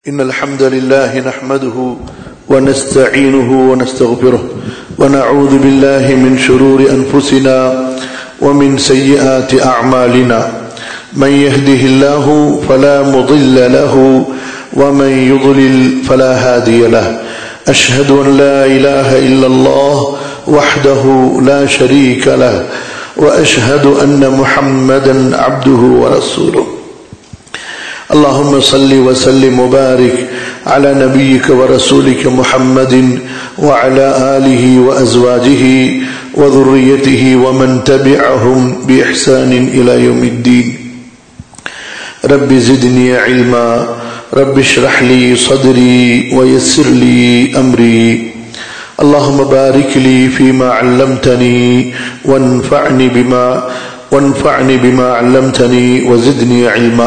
إن الحمد لله نحمده ونستعينه ونستغفره ونعوذ بالله من شرور أنفسنا ومن سيئات أعمالنا من يهده الله فلا مضل له ومن يضلل فلا هادي له أشهد أن لا إله إلا الله وحده لا شريك له وأشهد أن محمدا عبده ورسوله اللهم صل وسلم وبارك على نبيك ورسولك محمد وعلى آله وأزواجه وذريته ومن تبعهم بإحسان إلى يوم الدين رب زدني علما رب اشرح لي صدري ويسر لي أمري اللهم بارك لي فيما علمتني وانفعني بما وانفعني بما علمتني وزدني علما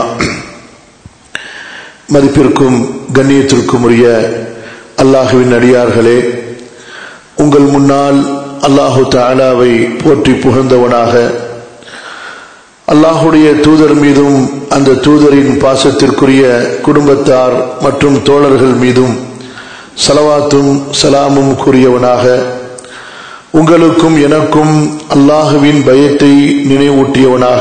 மதிப்பிற்கும் கண்ணியத்திற்கும் உரிய அல்லாஹுவின் அடியார்களே உங்கள் முன்னால் அல்லாஹு தாலாவை போற்றி புகழ்ந்தவனாக அல்லாஹுடைய தூதர் மீதும் அந்த தூதரின் பாசத்திற்குரிய குடும்பத்தார் மற்றும் தோழர்கள் மீதும் சலவாத்தும் சலாமும் கூறியவனாக உங்களுக்கும் எனக்கும் அல்லாஹுவின் பயத்தை நினைவூட்டியவனாக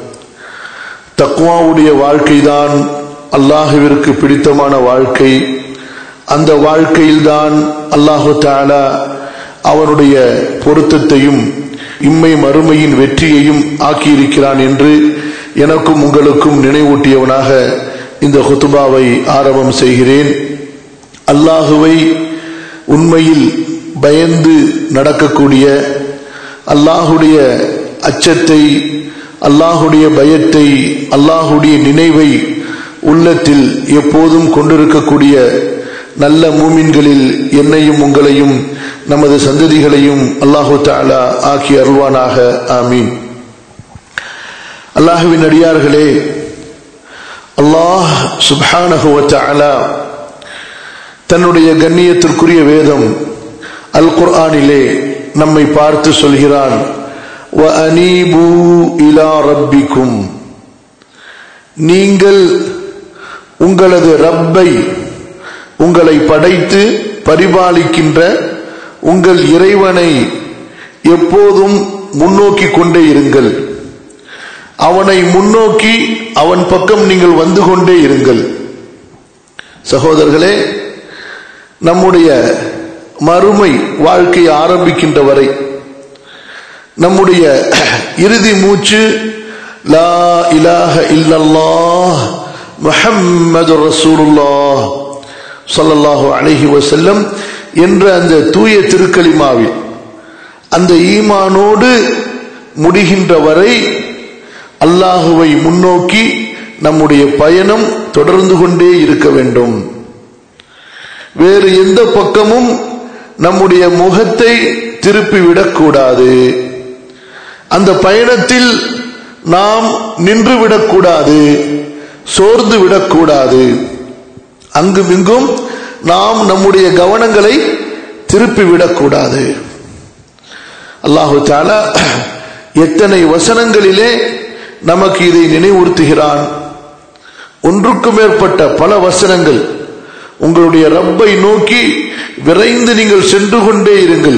தக்குவாவுடைய வாழ்க்கைதான் அல்லாஹுவிற்கு பிடித்தமான வாழ்க்கை அந்த வாழ்க்கையில்தான் அல்லாஹு தாலா அவனுடைய பொருத்தத்தையும் இம்மை மறுமையின் வெற்றியையும் ஆக்கியிருக்கிறான் என்று எனக்கும் உங்களுக்கும் நினைவூட்டியவனாக இந்த ஹுத்துபாவை ஆரம்பம் செய்கிறேன் அல்லாஹுவை உண்மையில் பயந்து நடக்கக்கூடிய அல்லாஹுடைய அச்சத்தை அல்லாஹுடைய பயத்தை அல்லாஹுடைய நினைவை உள்ளத்தில் எப்போதும் கொண்டிருக்கக்கூடிய நல்ல மூமின்களில் என்னையும் உங்களையும் நமது சந்ததிகளையும் அல்லாஹு தாலா ஆக்கி அருள்வானாக ஆமீன் அல்லாஹுவின் அடியார்களே அல்லாஹ் சுபானகுவத்தாலா தன்னுடைய கண்ணியத்திற்குரிய வேதம் அல் குர்ஆனிலே நம்மை பார்த்து சொல்கிறான் இலா ரப்பிக்கும் நீங்கள் உங்களது ரப்பை உங்களை படைத்து பரிபாலிக்கின்ற உங்கள் இறைவனை எப்போதும் முன்னோக்கி கொண்டே இருங்கள் அவனை முன்னோக்கி அவன் பக்கம் நீங்கள் வந்து கொண்டே இருங்கள் சகோதரர்களே நம்முடைய மறுமை வாழ்க்கை ஆரம்பிக்கின்ற வரை நம்முடைய இறுதி மூச்சு லா இலாஹ இல்லல்லாஹ் முஹம்மது ரசூலுல்லாஹ் சொல்லல்லாஹு அலஹி வசல்லம் என்ற அந்த தூய திருக்களிமாவில் அந்த ஈமானோடு முடிகின்ற வரை அல்லாஹுவை முன்னோக்கி நம்முடைய பயணம் தொடர்ந்து கொண்டே இருக்க வேண்டும் வேறு எந்த பக்கமும் நம்முடைய முகத்தை திருப்பிவிடக்கூடாது அந்த பயணத்தில் நாம் நின்று விடக்கூடாது சோர்ந்து விடக்கூடாது அங்குமிங்கும் நாம் நம்முடைய கவனங்களை திருப்பி விடக்கூடாது அல்லாஹு தாலா எத்தனை வசனங்களிலே நமக்கு இதை நினைவுறுத்துகிறான் ஒன்றுக்கு மேற்பட்ட பல வசனங்கள் உங்களுடைய ரப்பை நோக்கி விரைந்து நீங்கள் சென்று கொண்டே இருங்கள்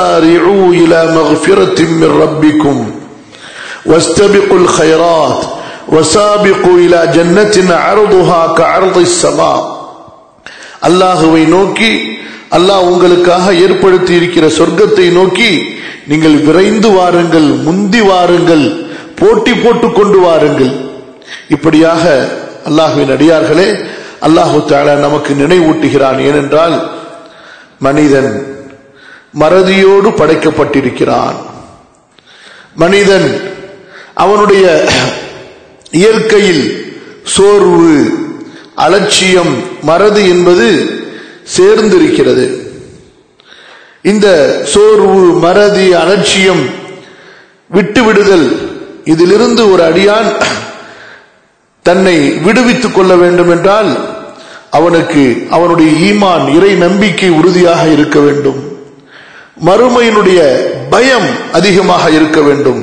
ரப்பிக்கும் واستبقوا الخيرات وسابقوا الى جنة عرضها كعرض السماء அல்லாஹுவை நோக்கி அல்லாஹ் உங்களுக்காக ஏற்படுத்தி இருக்கிற சொர்க்கத்தை நோக்கி நீங்கள் விரைந்து வாருங்கள் முந்தி வாருங்கள் போட்டி போட்டுக் கொண்டு வாருங்கள் இப்படியாக அல்லாஹுவின் அடியார்களே அல்லாஹு தாலா நமக்கு நினைவூட்டுகிறான் ஏனென்றால் மனிதன் மறதியோடு படைக்கப்பட்டிருக்கிறான் மனிதன் அவனுடைய இயற்கையில் சோர்வு அலட்சியம் மறதி என்பது சேர்ந்திருக்கிறது இந்த சோர்வு மறதி அலட்சியம் விட்டுவிடுதல் இதிலிருந்து ஒரு அடியான் தன்னை விடுவித்துக் கொள்ள வேண்டும் என்றால் அவனுக்கு அவனுடைய ஈமான் இறை நம்பிக்கை உறுதியாக இருக்க வேண்டும் மறுமையினுடைய பயம் அதிகமாக இருக்க வேண்டும்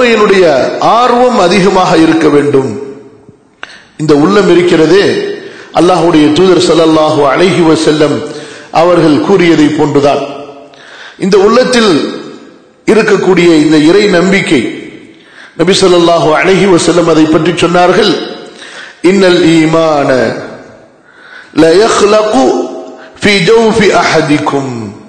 மறுமையினுடைய ஆர்வம் அதிகமாக இருக்க வேண்டும் இந்த உள்ளம் இருக்கிறதே அல்லாஹுடைய தூதர் ஸல்லல்லாஹு அலைஹி வஸல்லம் அவர்கள் கூறியதை போன்றுதான் இந்த உள்ளத்தில் இருக்கக்கூடிய இந்த இறை நம்பிக்கை நபி ஸல்லல்லாஹு அலைஹி வஸல்லம் அதை பற்றி சொன்னார்கள் இன்னல் ஈமான ல யخلقு في جوف احدكم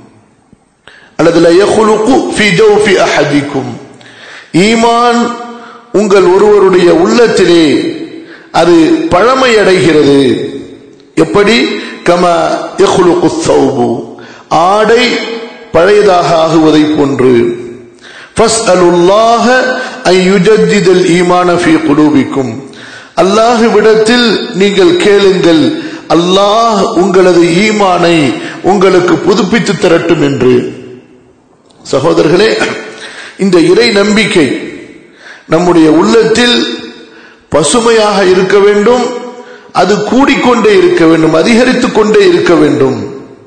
அல்லது ல யخلقு في جوف احدكم ஈமான் உங்கள் ஒருவருடைய உள்ளத்திலே அது பழமையடைகிறது எப்படி கம யخلقு الثوب ஆடை பழையதாக ஆகுவதை போன்று ஃபஸ்அலுல்லாஹ அன் யுஜத்திதல் ஈமான ஃபீ குலூபிக்கும் அல்லாஹ்விடத்தில் நீங்கள் கேளுங்கள் அல்லாஹ் உங்களது ஈமானை உங்களுக்கு புதுப்பித்து தரட்டும் என்று சகோதரர்களே இந்த இறை நம்பிக்கை நம்முடைய உள்ளத்தில் பசுமையாக இருக்க வேண்டும் அது கூடிக்கொண்டே இருக்க வேண்டும் அதிகரித்துக் கொண்டே இருக்க வேண்டும்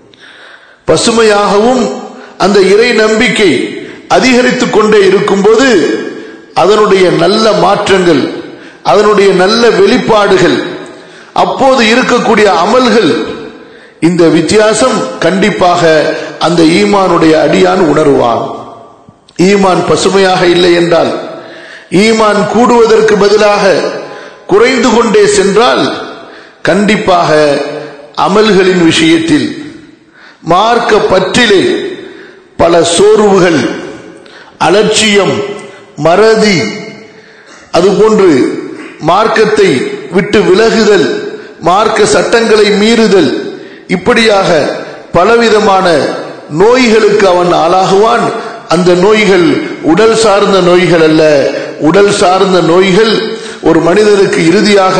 பசுமையாகவும் அந்த இறை நம்பிக்கை அதிகரித்துக் கொண்டே இருக்கும்போது அதனுடைய நல்ல மாற்றங்கள் அதனுடைய நல்ல வெளிப்பாடுகள் அப்போது இருக்கக்கூடிய அமல்கள் இந்த வித்தியாசம் கண்டிப்பாக அந்த ஈமானுடைய அடியான் உணருவான் ஈமான் பசுமையாக இல்லை என்றால் ஈமான் கூடுவதற்கு பதிலாக குறைந்து கொண்டே சென்றால் கண்டிப்பாக அமல்களின் விஷயத்தில் மார்க்க பற்றிலே பல சோர்வுகள் அலட்சியம் மறதி அதுபோன்று மார்க்கத்தை விட்டு விலகுதல் மார்க்க சட்டங்களை மீறுதல் இப்படியாக பலவிதமான நோய்களுக்கு அவன் ஆளாகுவான் அந்த நோய்கள் உடல் சார்ந்த நோய்கள் அல்ல உடல் சார்ந்த நோய்கள் ஒரு மனிதனுக்கு இறுதியாக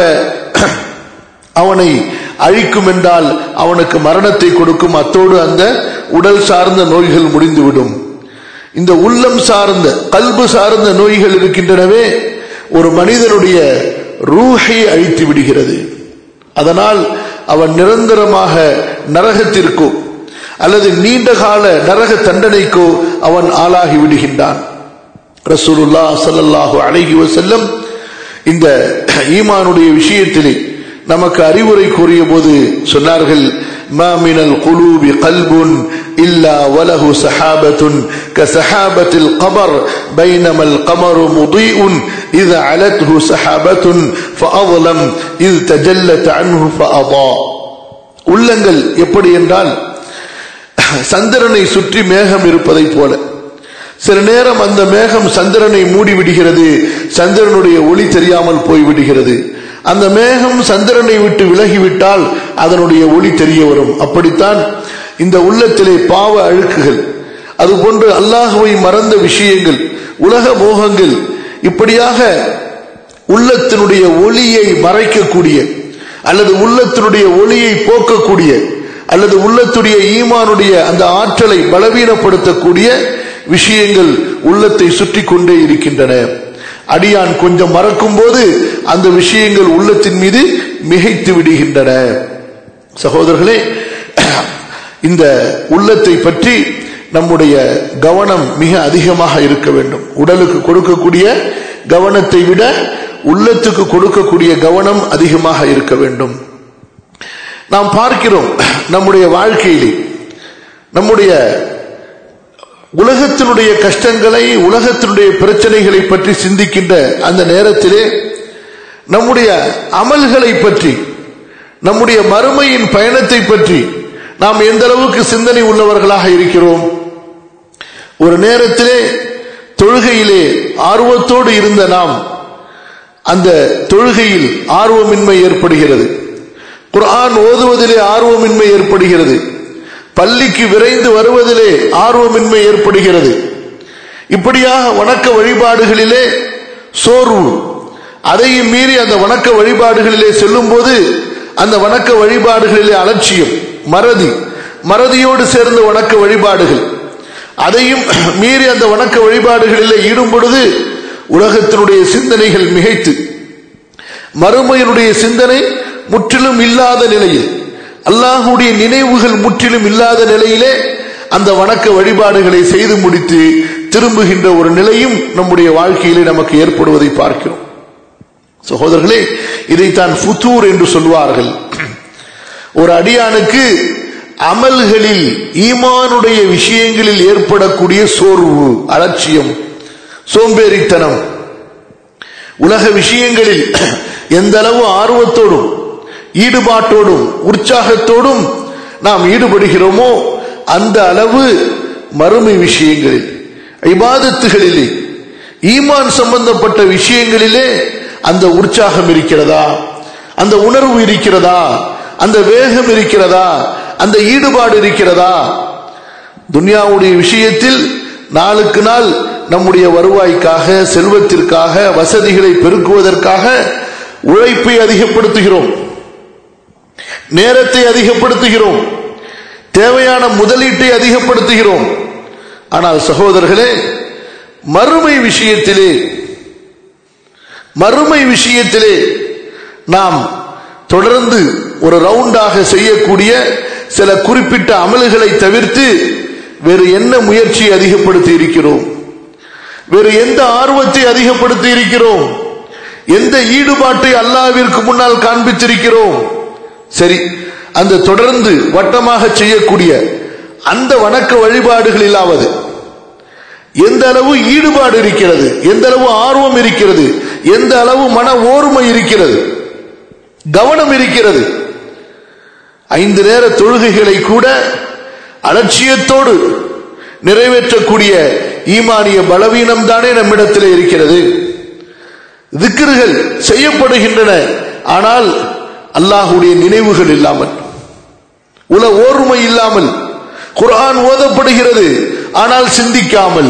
அவனை அழிக்கும் என்றால் அவனுக்கு மரணத்தை கொடுக்கும் அத்தோடு அந்த உடல் சார்ந்த நோய்கள் முடிந்துவிடும் இந்த உள்ளம் சார்ந்த கல்பு சார்ந்த நோய்கள் இருக்கின்றனவே ஒரு மனிதனுடைய ரூஹை அழித்து விடுகிறது அதனால் அவன் நிரந்தரமாக நரகத்திற்கோ அல்லது நீண்ட கால நரக தண்டனைக்கோ அவன் ஆளாகி விடுகின்றான் ரசூலுல்லா சல்லல்லாஹு அலைஹி வஸல்லம் இந்த ஈமானுடைய விஷயத்திலே நமக்கு அறிவுரை கூறிய போது சொன்னார்கள் ما من القلوب قلب إلا وله سحابة كسحابة القمر بينما القمر مضيء إذا علته سحابة فأظلم إذ تجلت عنه فأضاء உள்ளங்கள் எப்படி என்றால் சந்திரனை சுற்றி மேகம் இருப்பதை போல சில நேரம் அந்த மேகம் சந்திரனை மூடி விடுகிறது சந்திரனுடைய ஒளி தெரியாமல் போய்விடுகிறது அந்த மேகம் சந்திரனை விட்டு விலகிவிட்டால் அதனுடைய ஒளி தெரிய வரும் அப்படித்தான் இந்த உள்ளத்திலே பாவ அழுக்குகள் அதுபோன்று அல்லாஹுவை மறந்த விஷயங்கள் உலக மோகங்கள் இப்படியாக உள்ளத்தினுடைய ஒளியை மறைக்கக்கூடிய அல்லது உள்ளத்தினுடைய ஒளியை போக்கக்கூடிய அல்லது உள்ளத்துடைய ஈமானுடைய அந்த ஆற்றலை பலவீனப்படுத்தக்கூடிய விஷயங்கள் உள்ளத்தை சுற்றி கொண்டே இருக்கின்றன அடியான் கொஞ்சம் மறக்கும் போது அந்த விஷயங்கள் உள்ளத்தின் மீது மிகைத்து விடுகின்றன சகோதரர்களே இந்த உள்ளத்தை பற்றி நம்முடைய கவனம் மிக அதிகமாக இருக்க வேண்டும் உடலுக்கு கொடுக்கக்கூடிய கவனத்தை விட உள்ளத்துக்கு கொடுக்கக்கூடிய கவனம் அதிகமாக இருக்க வேண்டும் நாம் பார்க்கிறோம் நம்முடைய வாழ்க்கையிலே நம்முடைய உலகத்தினுடைய கஷ்டங்களை உலகத்தினுடைய பிரச்சனைகளை பற்றி சிந்திக்கின்ற அந்த நேரத்திலே நம்முடைய அமல்களை பற்றி நம்முடைய மறுமையின் பயணத்தை பற்றி நாம் எந்த அளவுக்கு சிந்தனை உள்ளவர்களாக இருக்கிறோம் ஒரு நேரத்திலே தொழுகையிலே ஆர்வத்தோடு இருந்த நாம் அந்த தொழுகையில் ஆர்வமின்மை ஏற்படுகிறது குர்ஆன் ஓதுவதிலே ஆர்வமின்மை ஏற்படுகிறது பள்ளிக்கு விரைந்து வருவதிலே ஆர்வமின்மை ஏற்படுகிறது இப்படியாக வணக்க வழிபாடுகளிலே சோர்வு அதையும் மீறி அந்த வணக்க வழிபாடுகளிலே செல்லும் போது அந்த வணக்க வழிபாடுகளிலே அலட்சியம் மறதி மறதியோடு சேர்ந்த வணக்க வழிபாடுகள் அதையும் மீறி அந்த வணக்க வழிபாடுகளிலே ஈடும் பொழுது உலகத்தினுடைய சிந்தனைகள் மிகைத்து மறுமையினுடைய சிந்தனை முற்றிலும் இல்லாத நிலையில் அல்லாஹுடைய நினைவுகள் முற்றிலும் இல்லாத நிலையிலே அந்த வணக்க வழிபாடுகளை செய்து முடித்து திரும்புகின்ற ஒரு நிலையும் நம்முடைய வாழ்க்கையிலே நமக்கு ஏற்படுவதை பார்க்கிறோம் சகோதரர்களே இதைத்தான் ஃபுத்தூர் என்று சொல்வார்கள் ஒரு அடியானுக்கு அமல்களில் ஈமானுடைய விஷயங்களில் ஏற்படக்கூடிய சோர்வு அலட்சியம் சோம்பேறித்தனம் உலக விஷயங்களில் எந்த அளவு ஆர்வத்தோடும் ஈடுபாட்டோடும் உற்சாகத்தோடும் நாம் ஈடுபடுகிறோமோ அந்த அளவு மறுமை விஷயங்களில் இபாதத்துகளிலே ஈமான் சம்பந்தப்பட்ட விஷயங்களிலே அந்த உற்சாகம் இருக்கிறதா அந்த உணர்வு இருக்கிறதா அந்த வேகம் இருக்கிறதா அந்த ஈடுபாடு இருக்கிறதா துன்யாவுடைய விஷயத்தில் நாளுக்கு நாள் நம்முடைய வருவாய்க்காக செல்வத்திற்காக வசதிகளை பெருக்குவதற்காக உழைப்பை அதிகப்படுத்துகிறோம் நேரத்தை அதிகப்படுத்துகிறோம் தேவையான முதலீட்டை அதிகப்படுத்துகிறோம் ஆனால் சகோதரர்களே மறுமை விஷயத்திலே மறுமை விஷயத்திலே நாம் தொடர்ந்து ஒரு ரவுண்டாக செய்யக்கூடிய சில குறிப்பிட்ட அமல்களை தவிர்த்து வேறு என்ன முயற்சியை அதிகப்படுத்தி இருக்கிறோம் வேறு எந்த ஆர்வத்தை அதிகப்படுத்தி இருக்கிறோம் எந்த ஈடுபாட்டை அல்லாவிற்கு முன்னால் காண்பித்திருக்கிறோம் சரி அந்த தொடர்ந்து வட்டமாக செய்யக்கூடிய அந்த வணக்க வழிபாடுகளிலாவது எந்த அளவு ஈடுபாடு இருக்கிறது எந்த அளவு ஆர்வம் இருக்கிறது எந்த அளவு மன ஓர்மை இருக்கிறது கவனம் இருக்கிறது ஐந்து நேர தொழுகைகளை கூட அலட்சியத்தோடு நிறைவேற்றக்கூடிய ஈமானிய பலவீனம் தானே நம்மிடத்தில் இருக்கிறது திக்ருகள் செய்யப்படுகின்றன ஆனால் அல்லாஹுடைய நினைவுகள் இல்லாமல் உல ஓர்மை இல்லாமல் குர்ஆன் ஓதப்படுகிறது ஆனால் சிந்திக்காமல்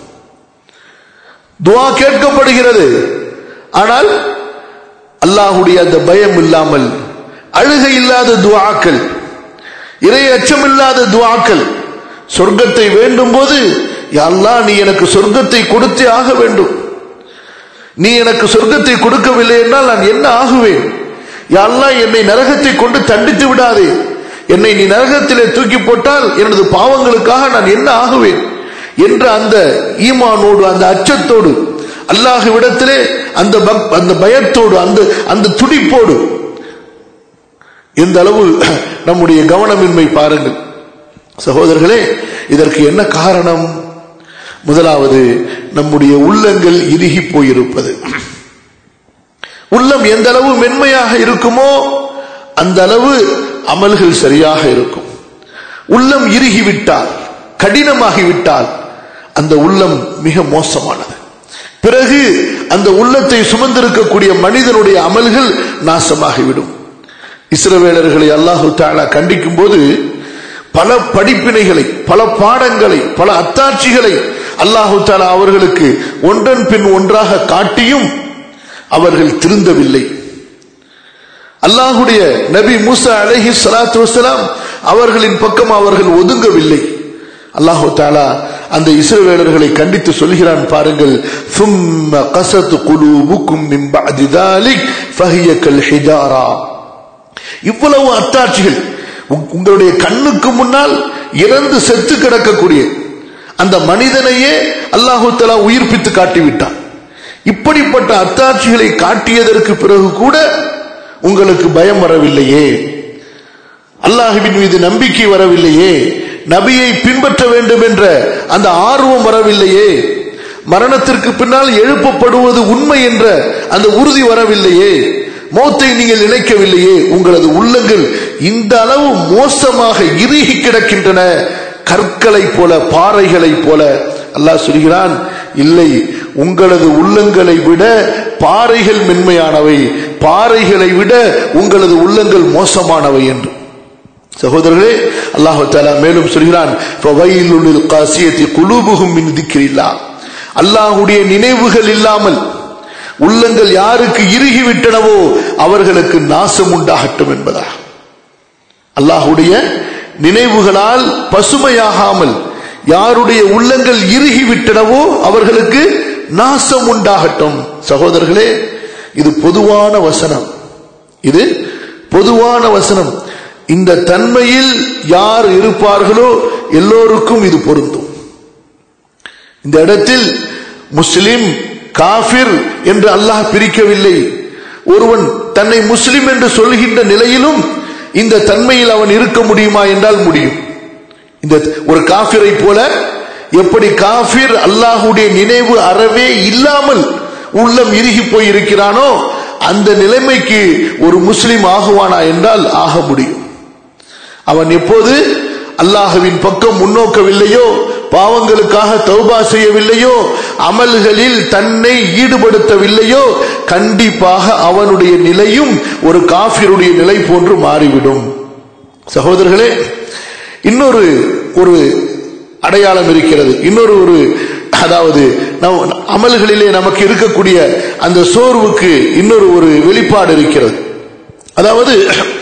துவா கேட்கப்படுகிறது ஆனால் அல்லாஹுடைய அந்த பயம் இல்லாமல் அழுகை இல்லாத துவாக்கள் இறை அச்சம் இல்லாத துவாக்கள் சொர்க்கத்தை வேண்டும் போது அல்லா நீ எனக்கு சொர்க்கத்தை கொடுத்தே ஆக வேண்டும் நீ எனக்கு சொர்க்கத்தை கொடுக்கவில்லை என்றால் நான் என்ன ஆகுவேன் யாழ்லா என்னை நரகத்தை கொண்டு தண்டித்து விடாதே என்னை நீ நரகத்திலே தூக்கி போட்டால் எனது பாவங்களுக்காக நான் என்ன ஆகுவேன் என்ற அந்த ஈமானோடு அந்த அச்சத்தோடு அல்லாஹுவிடத்திலே அந்த அந்த பயத்தோடு அந்த அந்த துடிப்போடு எந்த அளவு நம்முடைய கவனமின்மை பாருங்கள் சகோதரர்களே இதற்கு என்ன காரணம் முதலாவது நம்முடைய உள்ளங்கள் இறுகி போயிருப்பது உள்ளம் எந்த அளவு மென்மையாக இருக்குமோ அந்த அளவு அமல்கள் சரியாக இருக்கும் உள்ளம் இறுகிவிட்டால் கடினமாகிவிட்டால் அந்த உள்ளம் மிக மோசமானது பிறகு அந்த உள்ளத்தை சுமந்திருக்கக்கூடிய மனிதனுடைய அமல்கள் நாசமாகிவிடும் இஸ்ரவேலர்களை அல்லாஹு தாலா கண்டிக்கும் போது பல படிப்பினைகளை பல பாடங்களை பல அத்தாட்சிகளை அல்லாஹு தாலா அவர்களுக்கு ஒன்றன் பின் ஒன்றாக காட்டியும் அவர்கள் திருந்தவில்லை அல்லாஹுடைய நபி மூசா அலஹி சலாத்து வசலாம் அவர்களின் பக்கம் அவர்கள் ஒதுங்கவில்லை அல்லாஹு தாலா அந்த இஸ்ரவேலர்களை கண்டித்து சொல்கிறான் பாருங்கள் ثم قست قلوبكم من بعد ذلك فهي كالحجارة இவ்வளவு அத்தாட்சிகள் உங்களுடைய கண்ணுக்கு முன்னால் இறந்து செத்து கிடக்கக்கூடிய அந்த மனிதனையே அல்லாஹு தலா உயிர்ப்பித்து காட்டிவிட்டான் இப்படிப்பட்ட அத்தாட்சிகளை காட்டியதற்கு பிறகு கூட உங்களுக்கு பயம் வரவில்லையே அல்லாஹுவின் மீது நம்பிக்கை வரவில்லையே நபியை பின்பற்ற வேண்டும் என்ற அந்த ஆர்வம் வரவில்லையே மரணத்திற்கு பின்னால் எழுப்பப்படுவது உண்மை என்ற அந்த உறுதி வரவில்லையே மௌத்தை நீங்கள் நினைக்கவில்லையே உங்களது உள்ளங்கள் இந்த அளவு மோசமாக இறுகி கிடக்கின்றன கற்களை போல பாறைகளை போல அல்லாஹ் சொல்கிறான் இல்லை உங்களது உள்ளங்களை விட பாறைகள் மென்மையானவை பாறைகளை விட உங்களது உள்ளங்கள் மோசமானவை என்று சகோதரர்களே அல்லாஹு தாலா மேலும் சொல்கிறான் அல்லாஹுடைய நினைவுகள் இல்லாமல் உள்ளங்கள் யாருக்கு இறுகிவிட்டனவோ அவர்களுக்கு நாசம் உண்டாகட்டும் என்பதா அல்லாஹுடைய நினைவுகளால் பசுமையாகாமல் யாருடைய உள்ளங்கள் இறுகிவிட்டனவோ அவர்களுக்கு நாசம் உண்டாகட்டும் சகோதரர்களே இது பொதுவான வசனம் இது பொதுவான வசனம் இந்த தன்மையில் யார் இருப்பார்களோ எல்லோருக்கும் இது பொருந்தும் இந்த இடத்தில் முஸ்லிம் காபிர் என்று அல்லாஹ் பிரிக்கவில்லை ஒருவன் தன்னை முஸ்லிம் என்று சொல்கின்ற நிலையிலும் இந்த தன்மையில் அவன் இருக்க முடியுமா என்றால் முடியும் இந்த ஒரு காஃபிரை போல எப்படி காஃபிர் அல்லாஹுடைய நினைவு அறவே இல்லாமல் உள்ளம் இறுகி போய் இருக்கிறானோ அந்த நிலைமைக்கு ஒரு முஸ்லிம் ஆகுவானா என்றால் ஆக முடியும் அவன் எப்போது அல்லாஹுவின் பக்கம் முன்னோக்கவில்லையோ பாவங்களுக்காக தௌபா செய்யவில்லையோ அமல்களில் தன்னை ஈடுபடுத்தவில்லையோ கண்டிப்பாக அவனுடைய நிலையும் ஒரு காஃபிருடைய நிலை போன்று மாறிவிடும் சகோதரர்களே இன்னொரு ஒரு அடையாளம் இருக்கிறது இன்னொரு ஒரு அதாவது நம் அமல்களிலே நமக்கு இருக்கக்கூடிய அந்த சோர்வுக்கு இன்னொரு ஒரு வெளிப்பாடு இருக்கிறது அதாவது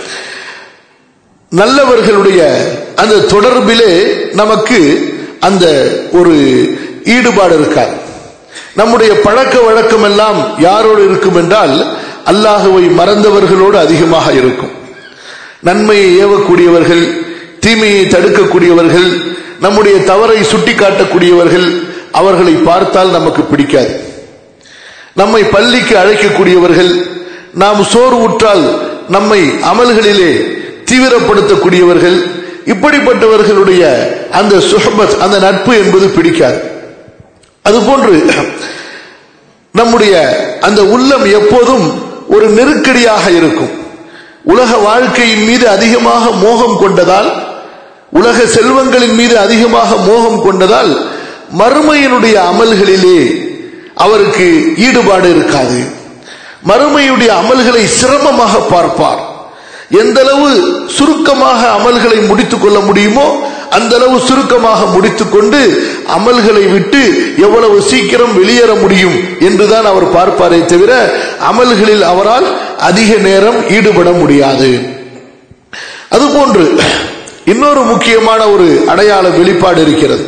நல்லவர்களுடைய அந்த தொடர்பிலே நமக்கு அந்த ஒரு ஈடுபாடு இருக்காது நம்முடைய பழக்க வழக்கம் எல்லாம் யாரோடு இருக்கும் என்றால் அல்லாஹுவை மறந்தவர்களோடு அதிகமாக இருக்கும் நன்மையை ஏவக்கூடியவர்கள் தீமையை தடுக்கக்கூடியவர்கள் நம்முடைய தவறை சுட்டிக்காட்டக்கூடியவர்கள் அவர்களை பார்த்தால் நமக்கு பிடிக்காது நம்மை பள்ளிக்கு அழைக்கக்கூடியவர்கள் நாம் சோறு உற்றால் நம்மை அமல்களிலே தீவிரப்படுத்தக்கூடியவர்கள் இப்படிப்பட்டவர்களுடைய அந்த சுஹபத் அந்த நட்பு என்பது பிடிக்காது அதுபோன்று நம்முடைய அந்த உள்ளம் எப்போதும் ஒரு நெருக்கடியாக இருக்கும் உலக வாழ்க்கையின் மீது அதிகமாக மோகம் கொண்டதால் உலக செல்வங்களின் மீது அதிகமாக மோகம் கொண்டதால் மறுமையினுடைய அமல்களிலே அவருக்கு ஈடுபாடு இருக்காது மறுமையுடைய அமல்களை சிரமமாக பார்ப்பார் எந்த அளவு சுருக்கமாக அமல்களை முடித்துக் கொள்ள முடியுமோ அந்த அளவு சுருக்கமாக முடித்துக்கொண்டு அமல்களை விட்டு எவ்வளவு சீக்கிரம் வெளியேற முடியும் என்றுதான் அவர் பார்ப்பாரே தவிர அமல்களில் அவரால் அதிக நேரம் ஈடுபட முடியாது அதுபோன்று இன்னொரு முக்கியமான ஒரு அடையாள வெளிப்பாடு இருக்கிறது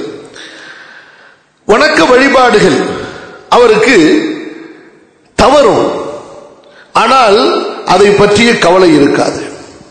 வணக்க வழிபாடுகள் அவருக்கு தவறும் ஆனால் அதை பற்றிய கவலை இருக்காது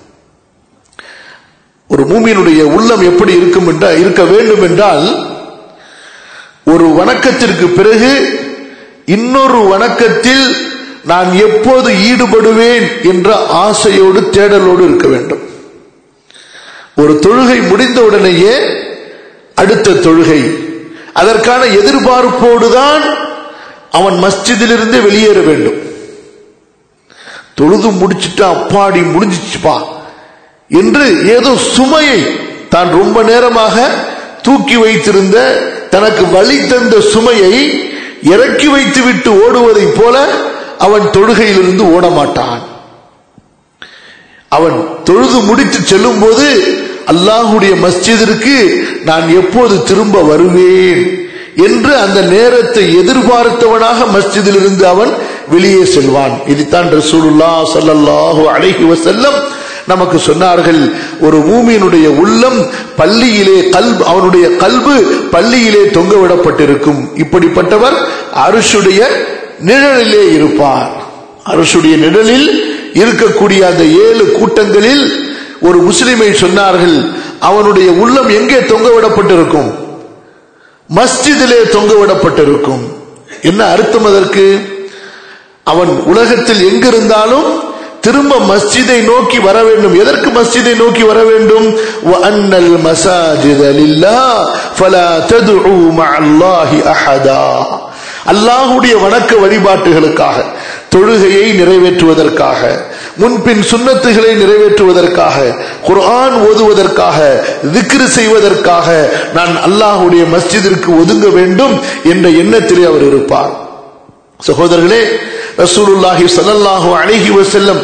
ஒரு மூமியினுடைய உள்ளம் எப்படி இருக்கும் என்றால் இருக்க வேண்டும் என்றால் ஒரு வணக்கத்திற்கு பிறகு இன்னொரு வணக்கத்தில் நான் எப்போது ஈடுபடுவேன் என்ற ஆசையோடு தேடலோடு இருக்க வேண்டும் ஒரு தொழுகை முடிந்தவுடனேயே அடுத்த தொழுகை அதற்கான எதிர்பார்ப்போடுதான் அவன் மஸ்ஜிதிலிருந்து வெளியேற வேண்டும் தொழுது முடிச்சுட்டு அப்பாடி முடிஞ்சிச்சுப்பா என்று ஏதோ சுமையை தான் ரொம்ப நேரமாக தூக்கி வைத்திருந்த தனக்கு வழி தந்த சுமையை இறக்கி வைத்து விட்டு ஓடுவதைப் போல அவன் தொழுகையிலிருந்து ஓட மாட்டான் அவன் தொழுது முடித்து செல்லும் போது அல்லாஹுடைய மஸ்ஜிதிற்கு நான் எப்போது திரும்ப வருவேன் என்று அந்த நேரத்தை எதிர்பார்த்தவனாக மஸ்ஜிதிலிருந்து அவன் வெளியே செல்வான் இதுதான் ரசூலுல்லா சல்லல்லாஹு அலைஹி வஸல்லம் நமக்கு சொன்னார்கள் ஒரு மூமியினுடைய உள்ளம் பள்ளியிலே கல் அவனுடைய கல்பு பள்ளியிலே தொங்க விடப்பட்டிருக்கும் இப்படிப்பட்டவர் அருஷுடைய நிழலிலே இருப்பார் அரசுடைய நிழலில் இருக்கக்கூடிய அந்த ஏழு கூட்டங்களில் ஒரு முஸ்லிமை சொன்னார்கள் அவனுடைய உள்ளம் எங்கே தொங்க விடப்பட்டிருக்கும் மஸ்ஜிதிலே தொங்க விடப்பட்டிருக்கும் என்ன அர்த்தம் அதற்கு அவன் உலகத்தில் எங்கிருந்தாலும் திரும்ப மஸ்ஜிதை நோக்கி வர வேண்டும் எதற்கு மஸ்ஜிதை நோக்கி வர வேண்டும் அன்னல் மசாஜித லில்லா ஃபலா ததுஉ மஅல்லாஹி அஹதா அல்லாஹுடைய வணக்க வழிபாட்டுகளுக்காக தொழுகையை நிறைவேற்றுவதற்காக முன்பின் சுண்ணத்துகளை நிறைவேற்றுவதற்காக குர்ஆன் ஓதுவதற்காக திக்ரு செய்வதற்காக நான் அல்லாஹுடைய மஸ்ஜிதிற்கு ஒதுங்க வேண்டும் என்ற எண்ணத்திலே அவர் இருப்பார் சகோதரர்களே ரசூலுல்லாஹி ஸல்லல்லாஹு அலைஹி வஸல்லம்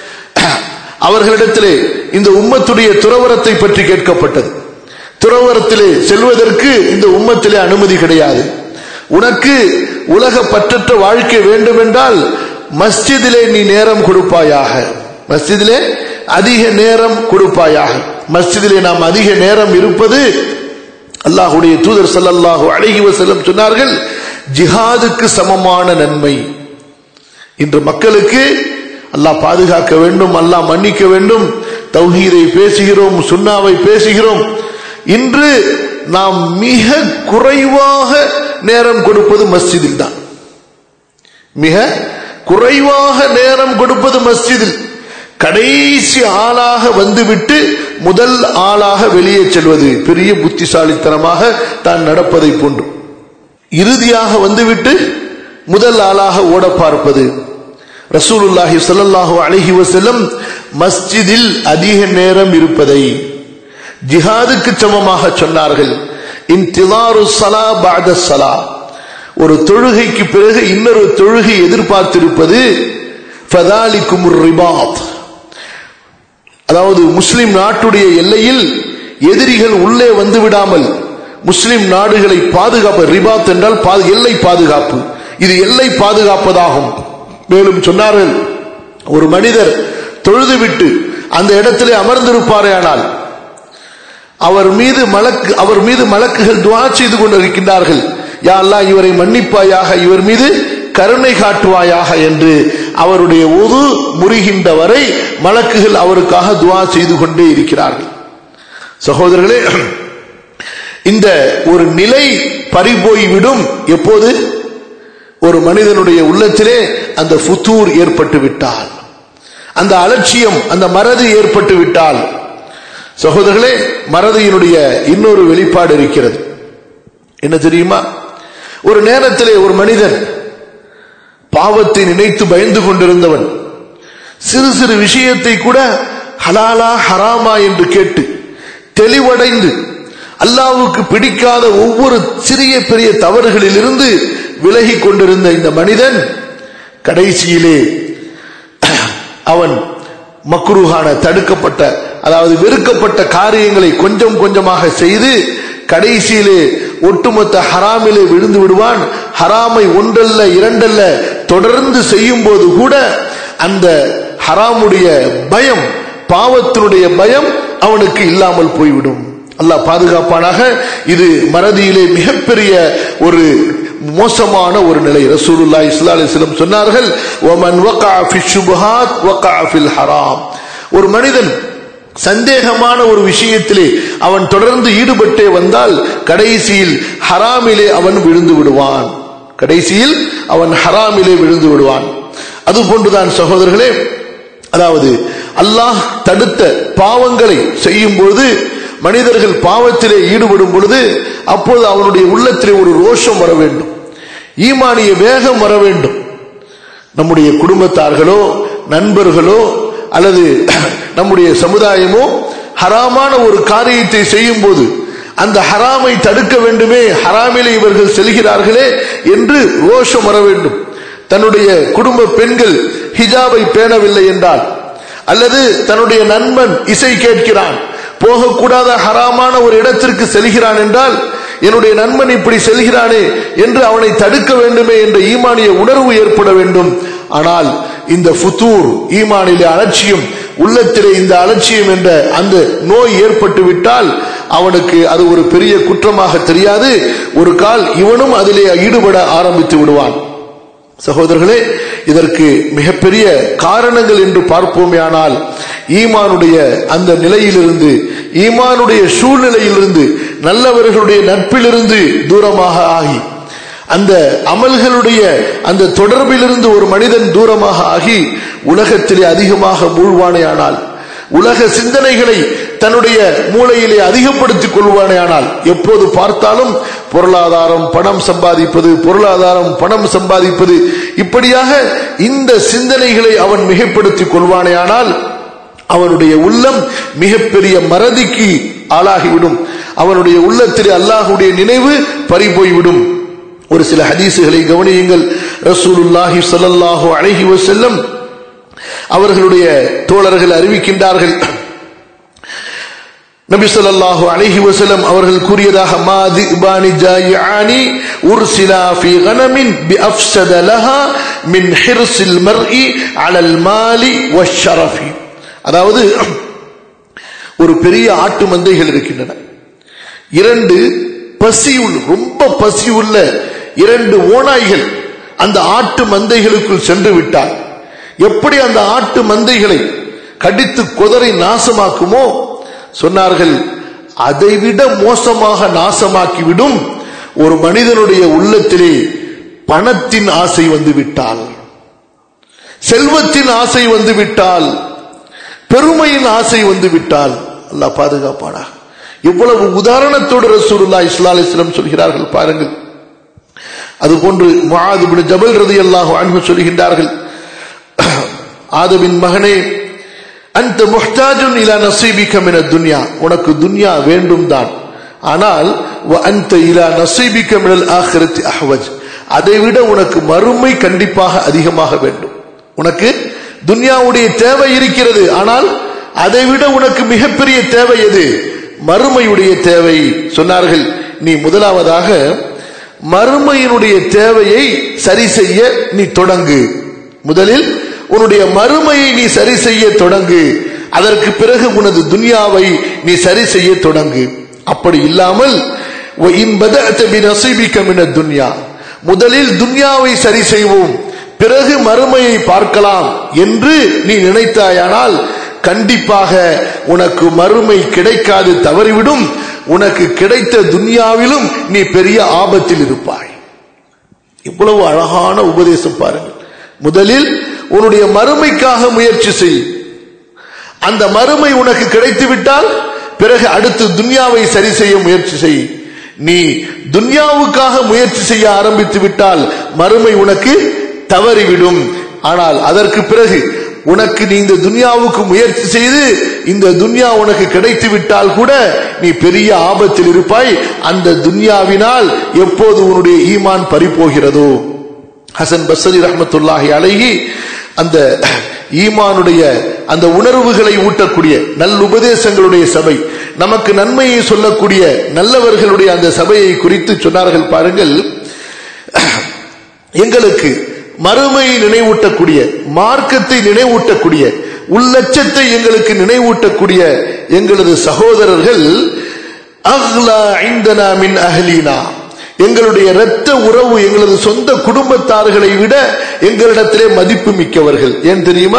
அவர்களிடத்திலே இந்த உம்மத்துடைய துறவரத்தை பற்றி கேட்கப்பட்டது துறவரத்திலே செல்வதற்கு இந்த உம்மத்திலே அனுமதி கிடையாது உனக்கு உலக பற்றற்ற வாழ்க்கை வேண்டுமென்றால் மஸ்ஜிதிலே நீ நேரம் கொடுப்பாயாக மஸ்ஜிதிலே அதிக நேரம் கொடுப்பாயாக மஸ்ஜிதிலே நாம் அதிக நேரம் இருப்பது அல்லாஹுடைய தூதர் சல்லல்லாஹு அழகி வசல்லம் சொன்னார்கள் ஜிஹாதுக்கு சமமான நன்மை இன்று மக்களுக்கு அல்லாஹ் பாதுகாக்க வேண்டும் அல்லாஹ் மன்னிக்க வேண்டும் தௌஹீதை பேசுகிறோம் சுண்ணாவை பேசுகிறோம் இன்று நாம் மிக குறைவாக நேரம் கொடுப்பது மஸ்ஜிதில் தான் மிக குறைவாக நேரம் கொடுப்பது மஸ்ஜிதில் கடைசி ஆளாக வந்துவிட்டு முதல் ஆளாக வெளியே செல்வது பெரிய புத்திசாலித்தனமாக தான் நடப்பதை போன்று இறுதியாக வந்துவிட்டு முதல் ஆளாக ஓட பார்ப்பது ரசூலுல்லாஹி ஸல்லல்லாஹு அலைஹி வஸல்லம் மஸ்ஜிதில் அதிக நேரம் இருப்பதை ஜிஹாதுக்கு சமமாக சொன்னார்கள் இன்திலாரு ஸலா பஅத ஸலா ஒரு தொழுகைக்கு பிறகு இன்னொரு தொழுகை எதிர்பார்த்திருப்பது ஃபதாலிக்குமுர் ரிபாத் அதாவது முஸ்லிம் நாட்டுடைய எல்லையில் எதிரிகள் உள்ளே வந்து விடாமல் முஸ்லிம் நாடுகளை பாதுகாப்பு ரிபாத் என்றால் பா- எல்லை பாதுகாப்பு இது எல்லை பாதுகாப்பதாகும் மேலும் சொன்னார்கள் ஒரு மனிதர் தொழுதுவிட்டு அந்த இடத்திலே அமர்ந்திருப்பாரேயானால் அவர் மீது மலக்கு அவர் மீது மலக்குகள் துவா செய்து கொண்டிருக்கின்றார்கள் யா அல்லாஹ் இவரை மன்னிப்பாயாக இவர் மீது கருணை காட்டுவாயாக என்று அவருடைய ஒது முறிகின்ற வரை மலக்குகள் அவருக்காக துவா செய்து கொண்டே இருக்கிறார்கள் சகோதரர்களே இந்த ஒரு நிலை பறிபோய்விடும் எப்போது ஒரு மனிதனுடைய உள்ளத்திலே அந்த ஃபுத்தூர் ஏற்பட்டு விட்டால் அந்த அலட்சியம் அந்த மறதி ஏற்பட்டு விட்டால் சகோதரர்களே மறதியினுடைய இன்னொரு வெளிப்பாடு இருக்கிறது என்ன தெரியுமா ஒரு நேரத்திலே ஒரு மனிதன் பாவத்தை நினைத்து பயந்து கொண்டிருந்தவன் சிறு சிறு விஷயத்தை கூட ஹலாலா ஹராமா என்று கேட்டு தெளிவடைந்து அல்லாவுக்கு பிடிக்காத ஒவ்வொரு சிறிய பெரிய தவறுகளிலிருந்து விலகி கொண்டிருந்த இந்த மனிதன் கடைசியிலே அவன் மக்ரூஹான தடுக்கப்பட்ட அதாவது வெறுக்கப்பட்ட காரியங்களை கொஞ்சம் கொஞ்சமாக செய்து கடைசியிலே ஒட்டுமொத்த ஹராமிலே விழுந்து விடுவான் ஹராமை ஒன்றல்ல இரண்டல்ல தொடர்ந்து செய்யும் போது கூட அந்த ஹராமுடைய பயம் பாவத்தினுடைய பயம் அவனுக்கு இல்லாமல் போய்விடும் அல்லாஹ் பாதுகாப்பானாக இது மறதியிலே மிகப்பெரிய ஒரு மோசமான ஒரு நிலை ரசூலுல்லாஹி ஸல்லல்லாஹு அலைஹி வஸல்லம் சொன்னார்கள் வமன் வகஅ ஃபி ஷுபஹாத் வகஅ ஃபில் ஹராம் ஒரு மனிதன் சந்தேகமான ஒரு விஷயத்திலே அவன் தொடர்ந்து ஈடுபட்டே வந்தால் கடைசியில் ஹராமிலே அவன் விழுந்து விடுவான் கடைசியில் அவன் ஹராமிலே விழுந்து விடுவான் அது போன்றுதான் சகோதரர்களே அதாவது அல்லாஹ் தடுத்த பாவங்களை செய்யும் பொழுது மனிதர்கள் பாவத்திலே ஈடுபடும் பொழுது அப்போது அவனுடைய உள்ளத்திலே ஒரு ரோஷம் வர வேண்டும் ஈமானிய வேகம் வர வேண்டும் நம்முடைய குடும்பத்தார்களோ நண்பர்களோ அல்லது நம்முடைய சமுதாயமோ ஹராமான ஒரு காரியத்தை செய்யும் போது அந்த ஹராமை தடுக்க வேண்டுமே ஹராமிலே இவர்கள் செல்கிறார்களே என்று ரோஷம் வர வேண்டும் தன்னுடைய குடும்ப பெண்கள் ஹிஜாபை பேணவில்லை என்றால் அல்லது தன்னுடைய நண்பன் இசை கேட்கிறான் போகக்கூடாத ஹராமான ஒரு இடத்திற்கு செல்கிறான் என்றால் என்னுடைய நண்பன் இப்படி செல்கிறானே என்று அவனை தடுக்க வேண்டுமே என்ற ஈமானிய உணர்வு ஏற்பட வேண்டும் ஆனால் இந்த ஃபுத்தூர் ஈமானிலே அலட்சியம் உள்ளத்திலே இந்த அலட்சியம் என்ற அந்த நோய் ஏற்பட்டு விட்டால் அவனுக்கு அது ஒரு பெரிய குற்றமாக தெரியாது ஒரு கால் இவனும் அதிலே ஈடுபட ஆரம்பித்து விடுவான் சகோதரர்களே இதற்கு மிகப்பெரிய காரணங்கள் என்று பார்ப்போமேயானால் ஈமானுடைய அந்த நிலையிலிருந்து ஈமானுடைய சூழ்நிலையிலிருந்து நல்லவர்களுடைய நட்பிலிருந்து தூரமாக ஆகி அந்த அமல்களுடைய அந்த தொடர்பிலிருந்து ஒரு மனிதன் தூரமாக ஆகி உலகத்திலே அதிகமாக மூழ்வானேயானால் உலக சிந்தனைகளை தன்னுடைய மூளையிலே அதிகப்படுத்திக் கொள்வானேயானால் எப்போது பார்த்தாலும் பொருளாதாரம் பணம் சம்பாதிப்பது பொருளாதாரம் பணம் சம்பாதிப்பது இப்படியாக இந்த சிந்தனைகளை அவன் மிகைப்படுத்திக் கொள்வானேயானால் அவனுடைய உள்ளம் மிகப்பெரிய மறதிக்கு ஆளாகிவிடும் அவனுடைய உள்ளத்திலே அல்லாஹுடைய நினைவு பறிபோய்விடும் ஒரு சில ஹதீசுகளை கவனியுங்கள் ரசூலுல்லாஹி ஸல்லல்லாஹு அலைஹி வஸல்லம் அவர்களுடைய தோழர்கள் அறிவிக்கின்றார்கள் நபி ஸல்லல்லாஹு அலைஹி வஸல்லம் அவர்கள் கூறியதாக மா திபானி ஜாயிஆனி உர்சிலா ஃபீ கனமின் பிஅஃஸத லஹா மின் ஹிர்ஸில் மர்இ அலல் மாலி வஷ்ஷரஃபி அதாவது ஒரு பெரிய ஆட்டு மந்தைகள் இருக்கின்றன இரண்டு பசி உள்ள ரொம்ப பசி உள்ள இரண்டு ஓநாய்கள் அந்த ஆட்டு மந்தைகளுக்குள் சென்று விட்டார் எப்படி அந்த ஆட்டு மந்தைகளை கடித்து கொதரை நாசமாக்குமோ சொன்னார்கள் அதைவிட மோசமாக நாசமாக்கிவிடும் ஒரு மனிதனுடைய உள்ளத்திலே பணத்தின் ஆசை வந்து விட்டால் செல்வத்தின் ஆசை வந்து விட்டால் பெருமையின் ஆசை வந்து விட்டால் அல்லாஹ் பாதுகாப்பானா எவ்வளவு உதாரணத்தோடு ரசூலுல்லா இஸ்லா அலிஸ்லம் சொல்கிறார்கள் பாருங்கள் அதுபோன்று முஆது ஜபல் ரதி அல்லாஹ் அன்பு சொல்கின்றார்கள் ஆதவின் மகனே அந்த முஹ்தாஜுன் இலா நசீபிக்க மின துன்யா உனக்கு துன்யா வேண்டும் தான் ஆனால் அந்த இலா நசீபிக்க மினல் ஆஹிரத்தி அஹ்வஜ் அதை விட உனக்கு மறுமை கண்டிப்பாக அதிகமாக வேண்டும் உனக்கு துன்யாவுடைய தேவை இருக்கிறது ஆனால் அதை விட உனக்கு மிகப்பெரிய தேவை எது மறுமையுடைய தேவை சொன்னார்கள் நீ முதலாவதாக மறுமையினுடைய தேவையை சரி செய்ய நீ தொடங்கு முதலில் உன்னுடைய மறுமையை நீ சரி செய்ய தொடங்கு அதற்கு பிறகு உனது துன்யாவை நீ சரி செய்ய தொடங்கு அப்படி இல்லாமல் துன்யா முதலில் துன்யாவை சரி செய்வோம் பிறகு மறுமையை பார்க்கலாம் என்று நீ நினைத்தாயானால் கண்டிப்பாக உனக்கு மறுமை கிடைக்காது தவறிவிடும் உனக்கு கிடைத்த துன்யாவிலும் நீ பெரிய ஆபத்தில் இருப்பாய் இவ்வளவு அழகான உபதேசம் பாருங்கள் முதலில் உன்னுடைய மறுமைக்காக முயற்சி செய் அந்த மறுமை உனக்கு கிடைத்து விட்டால் பிறகு அடுத்து துன்யாவை சரி செய்ய முயற்சி செய் நீ துன்யாவுக்காக முயற்சி செய்ய ஆரம்பித்து விட்டால் மறுமை உனக்கு தவறிவிடும் ஆனால் அதற்கு பிறகு உனக்கு நீ இந்த துன்யாவுக்கு முயற்சி செய்து இந்த துன்யா உனக்கு கிடைத்து விட்டால் கூட நீ பெரிய ஆபத்தில் இருப்பாய் அந்த துன்யாவினால் எப்போது உன்னுடைய ஈமான் பறிப்போகிறதோ ஹசன் பசரி ரஹமத்துல்லாஹி அழகி அந்த ஈமானுடைய அந்த உணர்வுகளை ஊட்டக்கூடிய நல் உபதேசங்களுடைய சபை நமக்கு நன்மையை சொல்லக்கூடிய நல்லவர்களுடைய அந்த சபையை குறித்து சொன்னார்கள் பாருங்கள் எங்களுக்கு மறுமையை நினைவூட்டக்கூடிய மார்க்கத்தை நினைவூட்டக்கூடிய உள்ளச்சத்தை எங்களுக்கு நினைவூட்டக்கூடிய எங்களது சகோதரர்கள் அஹ்லா ஐந்தனா மின் அஹ்லீனா எங்களுடைய இரத்த உறவு எங்களது சொந்த குடும்பத்தார்களை விட எங்களிடத்திலே மதிப்பு மிக்கவர்கள் ஏன் தெரியுமா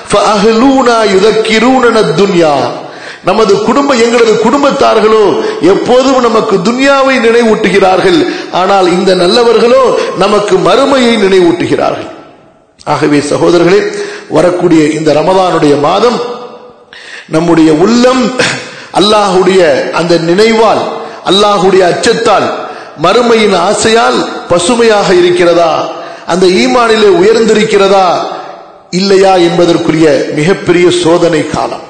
துன்யா நமது குடும்ப எங்களது குடும்பத்தார்களோ எப்போதும் நமக்கு துன்யாவை நினைவூட்டுகிறார்கள் ஆனால் இந்த நல்லவர்களோ நமக்கு மறுமையை நினைவூட்டுகிறார்கள் ஆகவே சகோதரர்களே வரக்கூடிய இந்த ரமதானுடைய மாதம் நம்முடைய உள்ளம் அல்லாஹுடைய அந்த நினைவால் அல்லாஹுடைய அச்சத்தால் மறுமையின் ஆசையால் பசுமையாக இருக்கிறதா அந்த ஈமானிலே உயர்ந்திருக்கிறதா இல்லையா என்பதற்குரிய மிகப்பெரிய சோதனை காலம்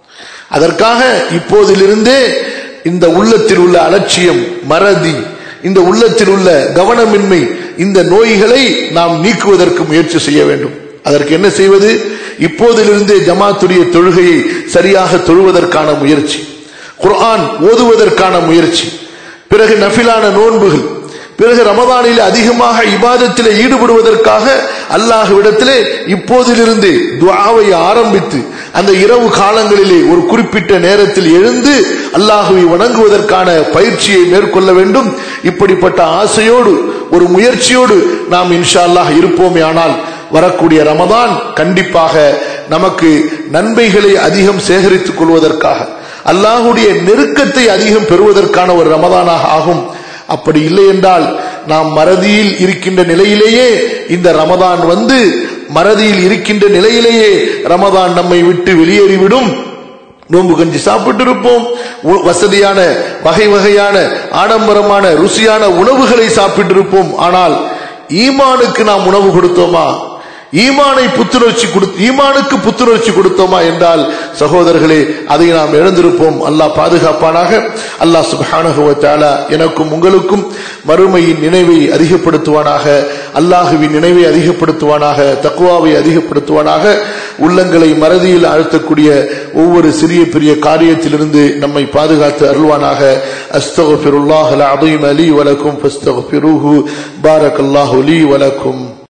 அதற்காக இப்போதிலிருந்தே இந்த உள்ளத்தில் உள்ள அலட்சியம் மறதி இந்த உள்ளத்தில் உள்ள கவனமின்மை இந்த நோய்களை நாம் நீக்குவதற்கு முயற்சி செய்ய வேண்டும் அதற்கு என்ன செய்வது இப்போதிலிருந்தே ஜமாத்துடைய தொழுகையை சரியாக தொழுவதற்கான முயற்சி குர்ஆன் ஓதுவதற்கான முயற்சி பிறகு நஃபிலான நோன்புகள் பிறகு ரமதானில் அதிகமாக இபாதத்தில் ஈடுபடுவதற்காக அல்லாஹுவிடத்திலே இப்போதிலிருந்து துவாவை ஆரம்பித்து அந்த இரவு காலங்களிலே ஒரு குறிப்பிட்ட நேரத்தில் எழுந்து அல்லாஹுவை வணங்குவதற்கான பயிற்சியை மேற்கொள்ள வேண்டும் இப்படிப்பட்ட ஆசையோடு ஒரு முயற்சியோடு நாம் இன்ஷா அல்லாஹ் இருப்போமே ஆனால் வரக்கூடிய ரமதான் கண்டிப்பாக நமக்கு நன்மைகளை அதிகம் சேகரித்துக் கொள்வதற்காக அல்லாஹுடைய நெருக்கத்தை அதிகம் பெறுவதற்கான ஒரு ரமதானாக ஆகும் அப்படி இல்லை என்றால் நாம் மறதியில் இருக்கின்ற நிலையிலேயே இந்த ரமதான் வந்து மறதியில் இருக்கின்ற நிலையிலேயே ரமதான் நம்மை விட்டு வெளியேறிவிடும் நோன்பு கஞ்சி சாப்பிட்டு இருப்போம் வசதியான வகை வகையான ஆடம்பரமான ருசியான உணவுகளை சாப்பிட்டு இருப்போம் ஆனால் ஈமானுக்கு நாம் உணவு கொடுத்தோமா ஈமானை புத்துணர்ச்சி கொடுத்து ஈமானுக்கு புத்துணர்ச்சி கொடுத்தோமா என்றால் சகோதரர்களே அதை நாம் இழந்திருப்போம் அல்லாஹ் பாதுகாப்பானாக அல்லாஹ் சுபானகுவத்தால எனக்கும் உங்களுக்கும் மறுமையின் நினைவை அதிகப்படுத்துவானாக அல்லாஹுவின் நினைவை அதிகப்படுத்துவானாக தக்குவாவை அதிகப்படுத்துவானாக உள்ளங்களை மறதியில் அழுத்தக்கூடிய ஒவ்வொரு சிறிய பெரிய காரியத்திலிருந்து நம்மை பாதுகாத்து அருள்வானாக அஸ்தகுல்லாஹ் அலீம் அலி வலக்கும் பாரக் அல்லாஹு லி வலக்கும்